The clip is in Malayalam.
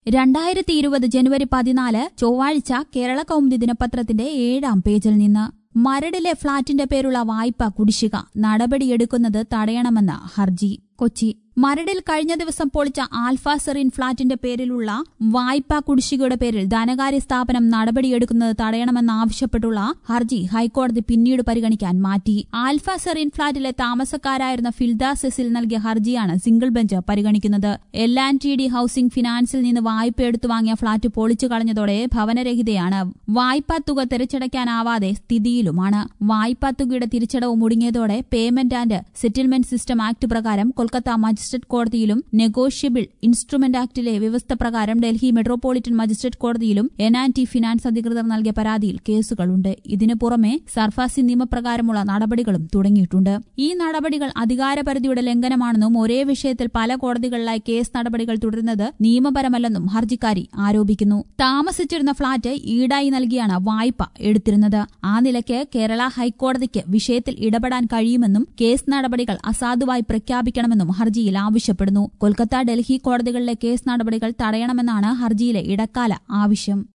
രണ്ടായിരത്തി ഇരുപത് ജനുവരി പതിനാല് ചൊവ്വാഴ്ച കേരള കൗമുദി ദിനപത്രത്തിന്റെ ഏഴാം പേജിൽ നിന്ന് മരടിലെ ഫ്ളാറ്റിന്റെ പേരുള്ള വായ്പ കുടിശ്ശിക നടപടിയെടുക്കുന്നത് തടയണമെന്ന് ഹർജി കൊച്ചി മരടിൽ കഴിഞ്ഞ ദിവസം പൊളിച്ച ആൽഫ സെറീൻ ഫ്ളാറ്റിന്റെ പേരിലുള്ള വായ്പാ കുടിശ്ശികയുടെ പേരിൽ ധനകാര്യ സ്ഥാപനം നടപടിയെടുക്കുന്നത് തടയണമെന്നാവശ്യപ്പെട്ടുള്ള ഹർജി ഹൈക്കോടതി പിന്നീട് പരിഗണിക്കാൻ മാറ്റി ആൽഫ സെറീൻ ഫ്ളാറ്റിലെ താമസക്കാരായിരുന്ന ഫിൽദ സെസിൽ നൽകിയ ഹർജിയാണ് സിംഗിൾ ബെഞ്ച് പരിഗണിക്കുന്നത് L and T D housing ഫിനാൻസിൽ നിന്ന് വായ്പ എടുത്തു വാങ്ങിയ ഫ്ളാറ്റ് പൊളിച്ചു കളഞ്ഞതോടെ ഭവനരഹിതയാണ് വായ്പാ തുക തിരിച്ചടയ്ക്കാനാവാതെ സ്ഥിതിയിലുമാണ് വായ്പാ തുകയുടെ തിരിച്ചടവ് മുടങ്ങിയതോടെ payment and settlement system act പ്രകാരം കൊൽക്കത്ത മജിസ്ട്രേറ്റ് കോടതിയിലും നെഗോഷ്യബിൾ ഇൻസ്ട്രുമെന്റ് ആക്ടിലെ വ്യവസ്ഥ പ്രകാരം ഡൽഹി മെട്രോപൊളിറ്റൻ മജിസ്ട്രേറ്റ് കോടതിയിലും എൻ ആൻഡ് ടി ഫിനാൻസ് അധികൃതർ നൽകിയ പരാതിയിൽ കേസുകളുണ്ട് ഇതിനു പുറമെ സർഫാസി നിയമപ്രകാരമുള്ള നടപടികളും തുടങ്ങിയിട്ടുണ്ട് ഈ നടപടികൾ അധികാരപരിധിയുടെ ലംഘനമാണെന്നും ഒരേ വിഷയത്തിൽ പല കോടതികളിലായി കേസ് നടപടികൾ തുടരുന്നത് നിയമപരമല്ലെന്നും ഹർജിക്കാരി ആരോപിക്കുന്നു താമസിച്ചിരുന്ന ഫ്ളാറ്റ് ഈടായി നൽകിയാണ് വായ്പ എടുത്തിരുന്നത് ആ നിലയ്ക്ക് കേരള ഹൈക്കോടതിക്ക് വിഷയത്തിൽ ഇടപെടാൻ കഴിയുമെന്നും കേസ് നടപടികൾ അസാധുവായി പ്രഖ്യാപിക്കണമെന്നും ഹർജിയിൽ ആവശ്യപ്പെടുന്നു കൊൽക്കത്ത ഡൽഹി കോടതികളിലെ കേസ് നടപടികൾ തടയണമെന്നാണ് ഹർജിയിലെ ഇടക്കാല ആവശ്യം